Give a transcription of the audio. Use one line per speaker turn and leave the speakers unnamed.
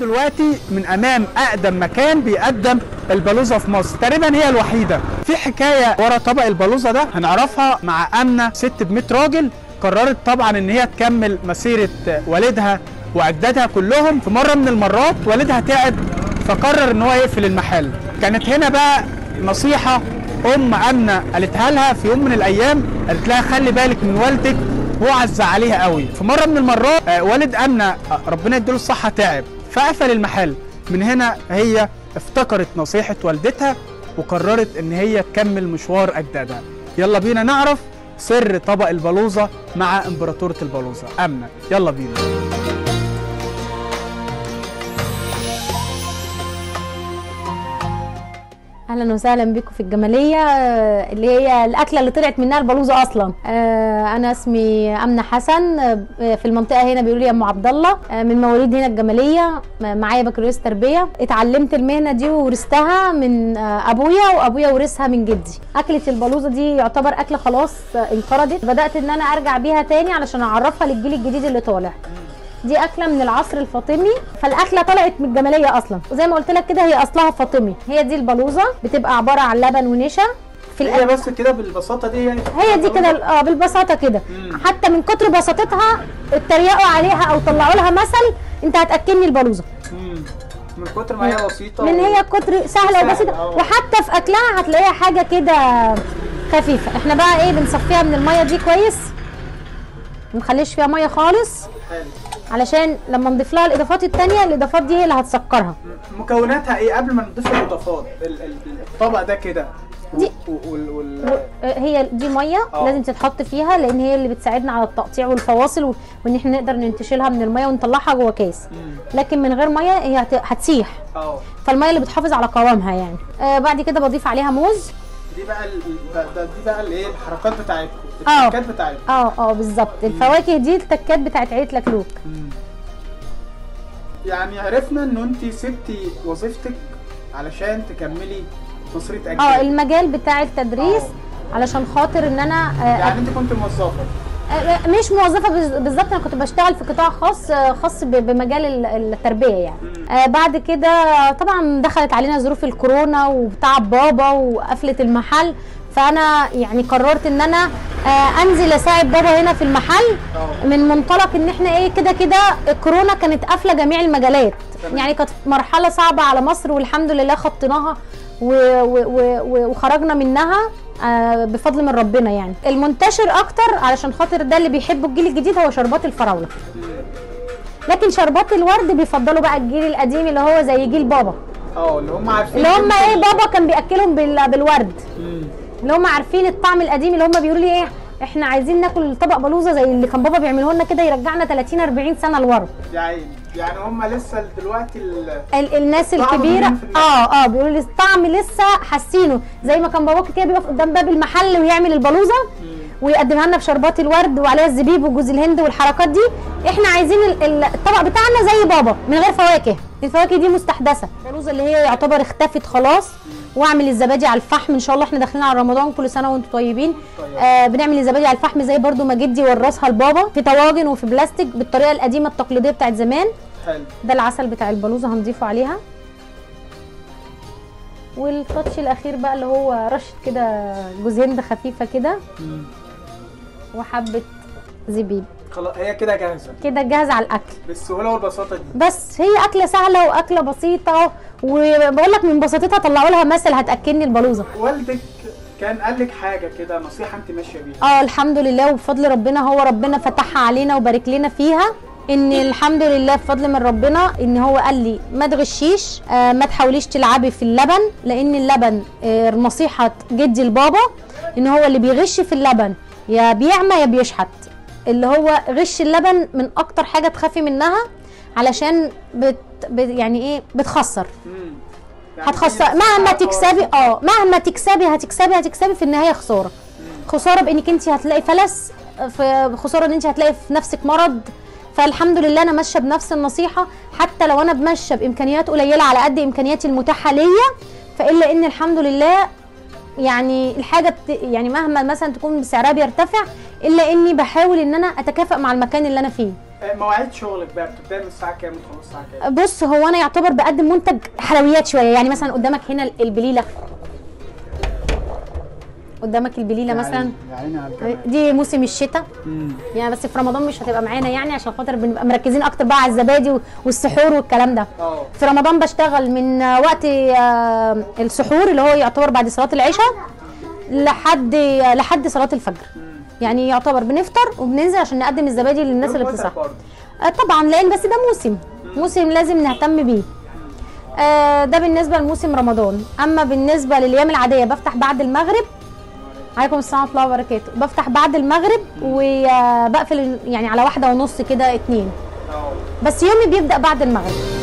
دلوقتي من امام اقدم مكان بيقدم البلوزه في مصر تقريبا هي الوحيده في حكايه ورا طبق البلوزه ده هنعرفها مع امنه ست ب 100 راجل قررت طبعا ان هي تكمل مسيره والدها واجدادها كلهم في مره من المرات والدها تعب فقرر ان هو يقفل المحل كانت هنا بقى نصيحه ام امنه قالتها لها في يوم من الايام قالت لها خلي بالك من والدك هو عز عليها قوي في مره من المرات آه، والد امنه آه، ربنا يديله الصحه تعب فقفل المحل من هنا هي افتكرت نصيحه والدتها وقررت ان هي تكمل مشوار اجدادها يلا بينا نعرف سر طبق البلوزه مع امبراطوره البلوزه امنه يلا بينا
اهلا وسهلا بكم في الجماليه آه، اللي هي الاكله اللي طلعت منها البلوزه اصلا آه، انا اسمي امنه حسن آه، في المنطقه هنا بيقولوا لي ام عبد الله آه، من مواليد هنا الجماليه آه، معايا بكالوريوس تربيه اتعلمت المهنه دي وورثتها من آه، ابويا وابويا ورثها من جدي اكله البلوزه دي يعتبر اكله خلاص آه، انقرضت بدات ان انا ارجع بيها تاني علشان اعرفها للجيل الجديد اللي طالع دي اكله من العصر الفاطمي فالاكله طلعت من الجماليه اصلا وزي ما قلت لك كده هي اصلها فاطمي هي دي البلوزه بتبقى عباره عن لبن ونشا في
هي
القلب
بس كده بالبساطه دي هي
هي دي كده اه بالبساطه كده
مم.
حتى من كتر بساطتها اتريقوا عليها او طلعوا لها مثل انت هتاكلني البلوزه
مم. من كتر ما هي بسيطه
من
و-
هي كتر سهله
سهلة،
وبسيطه
اه.
وحتى في اكلها هتلاقيها حاجه كده خفيفه احنا بقى ايه بنصفيها من الميه دي كويس ما نخليش فيها ميه خالص
حلو.
علشان لما نضيف لها الاضافات التانية الاضافات دي هي اللي هتسكرها
مكوناتها ايه قبل ما نضيف الاضافات ال- ال- الطبق ده كده
دي-
و- وال وال
هي دي ميه
اه.
لازم تتحط فيها لان هي اللي بتساعدنا على التقطيع والفواصل و- وان احنا نقدر ننتشلها من الميه ونطلعها جوه كاس
مم.
لكن من غير ميه هي هت- هتسيح
اه
فالميه اللي بتحافظ على قوامها يعني آه بعد كده بضيف عليها موز
دي بقى ال- ده- ده- دي بقى الايه الحركات بتاعتكم
اه.
التكات بتاعتكم
اه اه بالظبط الفواكه دي التكات بتاعت عيله لكلوك
مم. يعني عرفنا ان انت سبتي وظيفتك علشان تكملي تصريف اجيال
اه المجال بتاع التدريس
اه.
علشان خاطر ان انا آه
يعني انت كنت موظفه
آه، مش موظفه بز- بالظبط انا كنت بشتغل في قطاع خاص آه، خاص ب- بمجال ال- التربيه يعني
مم.
آه، بعد كده طبعا دخلت علينا ظروف الكورونا وتعب بابا وقفله المحل فانا يعني قررت ان انا آه، انزل اساعد بابا هنا في المحل
اه.
من منطلق ان احنا ايه كده كده الكورونا كانت قافله جميع المجالات
تمام.
يعني كانت مرحله صعبه على مصر والحمد لله خطيناها و- و- و- و- وخرجنا منها آه، بفضل من ربنا يعني المنتشر اكتر علشان خاطر ده اللي بيحبه الجيل الجديد هو شربات الفراوله لكن شربات الورد بيفضلوا بقى الجيل القديم اللي هو زي جيل بابا
اه اللي هم عارفين
اللي هم
قيمة
ايه
ال-
بابا كان بياكلهم بال- بالورد
مم.
اللي هم عارفين الطعم القديم اللي هم بيقولوا لي ايه احنا عايزين ناكل طبق بلوزه زي اللي كان بابا بيعمله لنا كده يرجعنا 30 40 سنه لورا
يا عيني يعني هم لسه دلوقتي ال-
ال- الناس
طعم
الكبيره
باين في الناس.
اه اه بيقولوا لي الطعم لسه حاسينه زي ما كان باباك كده بيقف قدام باب المحل ويعمل البلوزه ويقدمها لنا بشربات الورد وعليها الزبيب وجوز الهند والحركات دي احنا عايزين ال- ال- الطبق بتاعنا زي بابا من غير فواكه الفواكه دي مستحدثه البلوزه اللي هي يعتبر اختفت خلاص واعمل الزبادي على الفحم ان شاء الله احنا داخلين على رمضان كل سنه وانتم طيبين
طيب.
آه بنعمل الزبادي على الفحم زي برضو ما جدي ورثها لبابا في طواجن وفي بلاستيك بالطريقه القديمه التقليديه بتاعت زمان
حلو
ده العسل بتاع البلوزه هنضيفه عليها والتاتش الاخير بقى اللي هو رشه كده جوز هند خفيفه كده
مم.
وحبه زبيب
خلاص هي كده جاهزه
كده جاهز على الاكل
بالسهوله والبساطه دي
بس هي اكله سهله واكله بسيطه وبقول لك من بساطتها طلعوا لها مثل هتاكلني البلوزه
والدك كان قال لك حاجه كده نصيحه انت ماشيه بيها
اه الحمد لله وبفضل ربنا هو ربنا فتحها علينا وبارك لنا فيها ان الحمد لله بفضل من ربنا ان هو قال لي ما تغشيش آه ما تحاوليش تلعبي في اللبن لان اللبن آه نصيحه جدي لبابا ان هو اللي بيغش في اللبن يا بيعمى يا بيشحت اللي هو غش اللبن من اكتر حاجه تخافي منها علشان بت بت يعني ايه بتخسر
مم. يعني
هتخسر
هي
مهما
نصيحة
تكسبي
خالص.
اه مهما تكسبي هتكسبي هتكسبي في النهايه خساره خساره بانك انت هتلاقي فلس في خساره ان انت هتلاقي في نفسك مرض فالحمد لله انا ماشيه بنفس النصيحه حتى لو انا ماشيه بامكانيات قليله على قد امكانياتي المتاحه ليا فالا ان الحمد لله يعني الحاجه بت يعني مهما مثلا تكون سعرها بيرتفع الا اني بحاول ان انا اتكافئ مع المكان اللي انا فيه
مواعيد شغلك بقى بتبدا من الساعه كام وتخلص الساعه كام
بص هو انا يعتبر بقدم منتج حلويات شويه يعني مثلا قدامك هنا البليله قدامك البليله مثلا
يعني على الكلام.
دي موسم الشتاء
مم.
يعني بس في رمضان مش هتبقى معانا يعني عشان خاطر بنبقى مركزين اكتر بقى على الزبادي والسحور والكلام ده
اه
في رمضان بشتغل من وقت آه، السحور اللي هو يعتبر بعد صلاه العشاء لحد لحد صلاه الفجر يعني يعتبر بنفطر وبننزل عشان نقدم الزبادي للناس اللي بتصحى
برضه.
آه، طبعا لان بس ده موسم موسم لازم نهتم بيه آه، ده بالنسبه لموسم رمضان اما بالنسبه للايام العاديه بفتح بعد المغرب عليكم السلام ورحمه الله وبركاته بفتح بعد المغرب وبقفل يعني على واحده ونص كده اتنين
اه
بس يومي بيبدا بعد المغرب